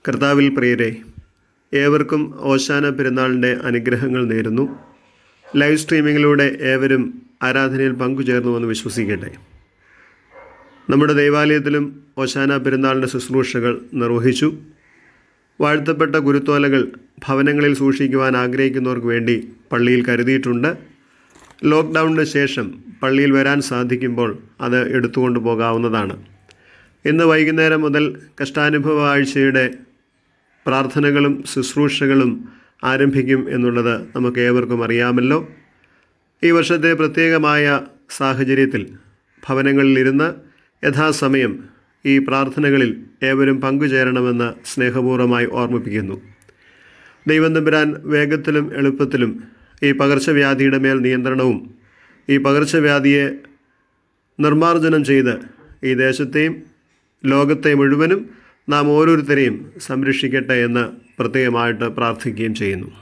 കർത്താവിൽ പ്രിയരെ ഏവർക്കും ഓശാന പെരുന്നാളിൻ്റെ അനുഗ്രഹങ്ങൾ നേരുന്നു ലൈവ് സ്ട്രീമിങ്ങിലൂടെ ഏവരും ആരാധനയിൽ പങ്കുചേർന്നുവെന്ന് വിശ്വസിക്കട്ടെ നമ്മുടെ ദൈവാലയത്തിലും ഓശാന പെരുന്നാളിൻ്റെ ശുശ്രൂഷകൾ നിർവഹിച്ചു വാഴ്ത്തപ്പെട്ട ഗുരുത്തോലകൾ ഭവനങ്ങളിൽ സൂക്ഷിക്കുവാൻ ആഗ്രഹിക്കുന്നവർക്ക് വേണ്ടി പള്ളിയിൽ കരുതിയിട്ടുണ്ട് ലോക്ക്ഡൗണിന് ശേഷം പള്ളിയിൽ വരാൻ സാധിക്കുമ്പോൾ അത് എടുത്തുകൊണ്ട് പോകാവുന്നതാണ് ഇന്ന് വൈകുന്നേരം മുതൽ കഷ്ടാനുഭവ ആഴ്ചയുടെ പ്രാർത്ഥനകളും ശുശ്രൂഷകളും ആരംഭിക്കും എന്നുള്ളത് നമുക്ക് ഏവർക്കും അറിയാമല്ലോ ഈ വർഷത്തെ പ്രത്യേകമായ സാഹചര്യത്തിൽ ഭവനങ്ങളിലിരുന്ന് യഥാസമയം ഈ പ്രാർത്ഥനകളിൽ ഏവരും പങ്കുചേരണമെന്ന് സ്നേഹപൂർവ്വമായി ഓർമ്മിപ്പിക്കുന്നു ദൈവം തമ്പുരാൻ വേഗത്തിലും എളുപ്പത്തിലും ഈ പകർച്ചവ്യാധിയുടെ മേൽ നിയന്ത്രണവും ഈ പകർച്ചവ്യാധിയെ നിർമ്മാർജ്ജനം ചെയ്ത് ഈ ദേശത്തെയും ലോകത്തെ മുഴുവനും നാം ഓരോരുത്തരെയും സംരക്ഷിക്കട്ടെ എന്ന് പ്രത്യേകമായിട്ട് പ്രാർത്ഥിക്കുകയും ചെയ്യുന്നു